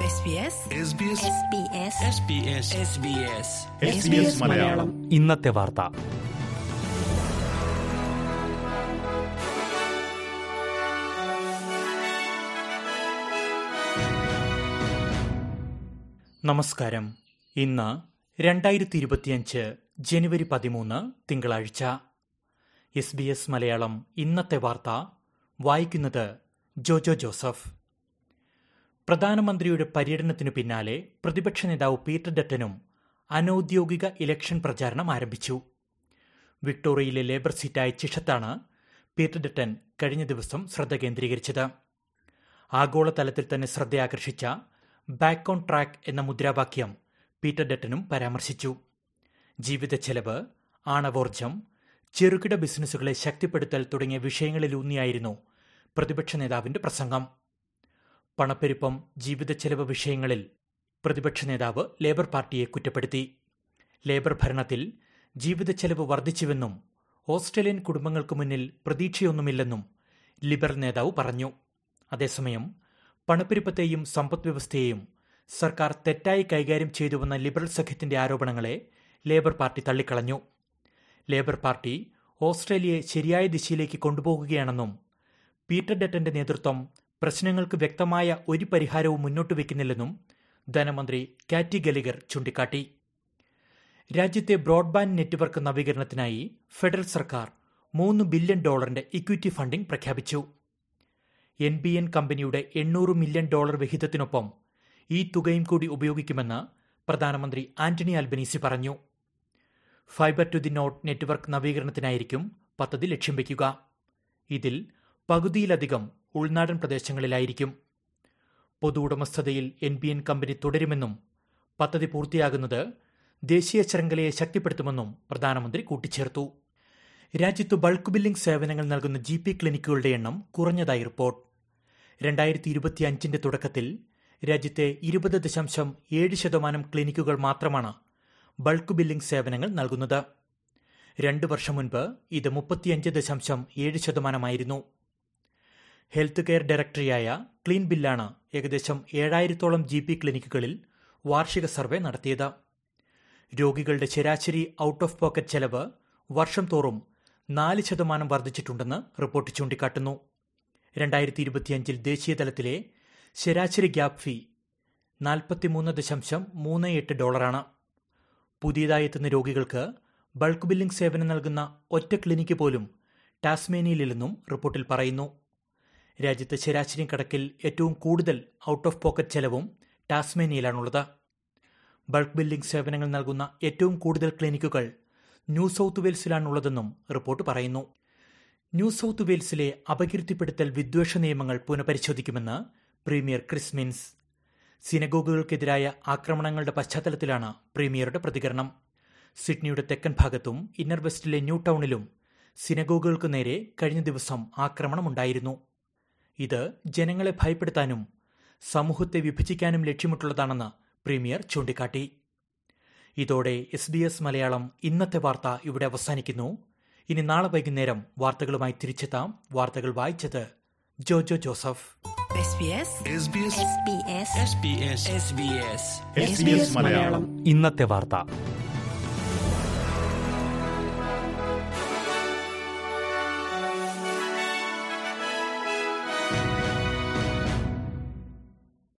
SBS SBS Malayalam ഇന്നത്തെ വാർത്ത നമസ്കാരം ഇന്ന് രണ്ടായിരത്തി ഇരുപത്തിയഞ്ച് ജനുവരി പതിമൂന്ന് തിങ്കളാഴ്ച എസ് ബി എസ് മലയാളം ഇന്നത്തെ വാർത്ത വായിക്കുന്നത് ജോജോ ജോസഫ് പ്രധാനമന്ത്രിയുടെ പര്യടനത്തിനു പിന്നാലെ പ്രതിപക്ഷ നേതാവ് പീറ്റർ ഡറ്റനും അനൌദ്യോഗിക ഇലക്ഷൻ പ്രചാരണം ആരംഭിച്ചു വിക്ടോറിയയിലെ ലേബർ സീറ്റായ ചിഷത്താണ് പീറ്റർ ഡറ്റൻ കഴിഞ്ഞ ദിവസം ശ്രദ്ധ കേന്ദ്രീകരിച്ചത് ആഗോളതലത്തിൽ തന്നെ ശ്രദ്ധയാകർഷിച്ച ബാക്ക് ഓൺ ട്രാക്ക് എന്ന മുദ്രാവാക്യം പീറ്റർ ഡറ്റനും പരാമർശിച്ചു ജീവിത ചെലവ് ആണവോർജം ചെറുകിട ബിസിനസ്സുകളെ ശക്തിപ്പെടുത്തൽ തുടങ്ങിയ വിഷയങ്ങളിലൂന്നിയായിരുന്നു പ്രതിപക്ഷ നേതാവിന്റെ പ്രസംഗം പണപ്പെരുപ്പം ജീവിത ചെലവ് വിഷയങ്ങളിൽ പ്രതിപക്ഷ നേതാവ് ലേബർ പാർട്ടിയെ കുറ്റപ്പെടുത്തി ലേബർ ഭരണത്തിൽ ജീവിത ചെലവ് വർദ്ധിച്ചുവെന്നും ഓസ്ട്രേലിയൻ കുടുംബങ്ങൾക്ക് മുന്നിൽ പ്രതീക്ഷയൊന്നുമില്ലെന്നും ലിബറൽ നേതാവ് പറഞ്ഞു അതേസമയം പണപ്പെരുപ്പത്തെയും സമ്പദ് വ്യവസ്ഥയെയും സർക്കാർ തെറ്റായി കൈകാര്യം ചെയ്തുവെന്ന ലിബറൽ സഖ്യത്തിന്റെ ആരോപണങ്ങളെ ലേബർ പാർട്ടി തള്ളിക്കളഞ്ഞു ലേബർ പാർട്ടി ഓസ്ട്രേലിയയെ ശരിയായ ദിശയിലേക്ക് കൊണ്ടുപോകുകയാണെന്നും പീറ്റർ ഡെറ്റന്റെ നേതൃത്വം പ്രശ്നങ്ങൾക്ക് വ്യക്തമായ ഒരു പരിഹാരവും മുന്നോട്ട് വയ്ക്കുന്നില്ലെന്നും ധനമന്ത്രി കാറ്റി ഗലിഗർ ചൂണ്ടിക്കാട്ടി രാജ്യത്തെ ബ്രോഡ്ബാൻഡ് നെറ്റ്വർക്ക് നവീകരണത്തിനായി ഫെഡറൽ സർക്കാർ മൂന്ന് ബില്യൺ ഡോളറിന്റെ ഇക്വിറ്റി ഫണ്ടിംഗ് പ്രഖ്യാപിച്ചു എൻ ബി എൻ കമ്പനിയുടെ എണ്ണൂറ് മില്യൺ ഡോളർ വിഹിതത്തിനൊപ്പം ഈ തുകയും കൂടി ഉപയോഗിക്കുമെന്ന് പ്രധാനമന്ത്രി ആന്റണി അൽബനീസി പറഞ്ഞു fibre to the node network നവീകരണത്തിനായിരിക്കും പദ്ധതി ലക്ഷ്യം വയ്ക്കുക ഇതിൽ പകുതിയിലധികം ഉൾനാടൻ പ്രദേശങ്ങളിലായിരിക്കും പൊതു ഉടമസ്ഥതയിൽ എൻ ബി എൻ കമ്പനി തുടരുമെന്നും പദ്ധതി പൂർത്തിയാകുന്നത് ദേശീയ ശൃംഖലയെ ശക്തിപ്പെടുത്തുമെന്നും പ്രധാനമന്ത്രി കൂട്ടിച്ചേർത്തു രാജ്യത്ത് ബൾക്ക് ബില്ലിംഗ് സേവനങ്ങൾ നൽകുന്ന ജി പി ക്ലിനിക്കുകളുടെ എണ്ണം കുറഞ്ഞതായി റിപ്പോർട്ട് രണ്ടായിരത്തി ഇരുപത്തിയഞ്ചിന്റെ തുടക്കത്തിൽ രാജ്യത്തെ ഇരുപത് ദശാംശം ഏഴ് ശതമാനം ക്ലിനിക്കുകൾ മാത്രമാണ് ബൾക്ക് ബില്ലിംഗ് സേവനങ്ങൾ നൽകുന്നത് രണ്ട് വർഷം മുൻപ് ഇത് മുപ്പത്തിയഞ്ച് ദശാംശം ഏഴ് ശതമാനമായിരുന്നു ഹെൽത്ത് കെയർ ഡയറക്ടറിയായ ക്ലീൻ ബില്ലാണ് ഏകദേശം ഏഴായിരത്തോളം ജി പി ക്ലിനിക്കുകളിൽ വാർഷിക സർവേ നടത്തിയത് രോഗികളുടെ ശരാശരി ഔട്ട് ഓഫ് പോക്കറ്റ് ചെലവ് വർഷം തോറും നാല് ശതമാനം വർദ്ധിച്ചിട്ടുണ്ടെന്ന് റിപ്പോർട്ട് ചൂണ്ടിക്കാട്ടുന്നു രണ്ടായിരത്തി ഇരുപത്തിയഞ്ചിൽ ദേശീയതലത്തിലെ ശരാശരി ഗ്യാപ് ഫീ നാൽപ്പത്തിമൂന്ന് ദശാംശം മൂന്ന് എട്ട് ഡോളറാണ് പുതിയതായി എത്തുന്ന രോഗികൾക്ക് ബൾക്ക് ബില്ലിംഗ് സേവനം നൽകുന്ന ഒറ്റ ക്ലിനിക്ക് പോലും ടാസ്മേനിയയിലെന്നും റിപ്പോർട്ടിൽ പറയുന്നു രാജ്യത്ത് ശരാശരി കണക്കിൽ ഏറ്റവും കൂടുതൽ ഔട്ട് ഓഫ് പോക്കറ്റ് ചെലവും ടാസ്മേനിയയിലാണുള്ളത് ബൾക്ക് ബില്ലിംഗ് സേവനങ്ങൾ നൽകുന്ന ഏറ്റവും കൂടുതൽ ക്ലിനിക്കുകൾ ന്യൂ സൗത്ത് വെയിൽസിലാണുള്ളതെന്നും റിപ്പോർട്ട് പറയുന്നു ന്യൂ സൗത്ത് വെയിൽസിലെ അപകീർത്തിപ്പെടുത്തൽ വിദ്വേഷ നിയമങ്ങൾ പുനഃപരിശോധിക്കുമെന്ന് പ്രീമിയർ ക്രിസ് മിൻസ് സിനഗോഗുകൾക്കെതിരായ ആക്രമണങ്ങളുടെ പശ്ചാത്തലത്തിലാണ് പ്രീമിയറുടെ പ്രതികരണം സിഡ്നിയുടെ തെക്കൻ ഭാഗത്തും ഇന്നർ വെസ്റ്റിലെ ന്യൂ ടൗണിലും സിനഗോഗുകൾക്ക് നേരെ കഴിഞ്ഞ ദിവസം ആക്രമണമുണ്ടായിരുന്നു ഇത് ജനങ്ങളെ ഭയപ്പെടുത്താനും സമൂഹത്തെ വിഭജിക്കാനും ലക്ഷ്യമിട്ടുള്ളതാണെന്ന് പ്രീമിയർ ചൂണ്ടിക്കാട്ടി ഇതോടെ എസ് ബി എസ് മലയാളം ഇന്നത്തെ വാർത്ത ഇവിടെ അവസാനിക്കുന്നു ഇനി നാളെ വൈകുന്നേരം വാർത്തകളുമായി തിരിച്ചെത്താം വാർത്തകൾ വായിച്ചത് ജോജോ ജോസഫ് SBS മലയാളം ഇന്നത്തെ വാർത്ത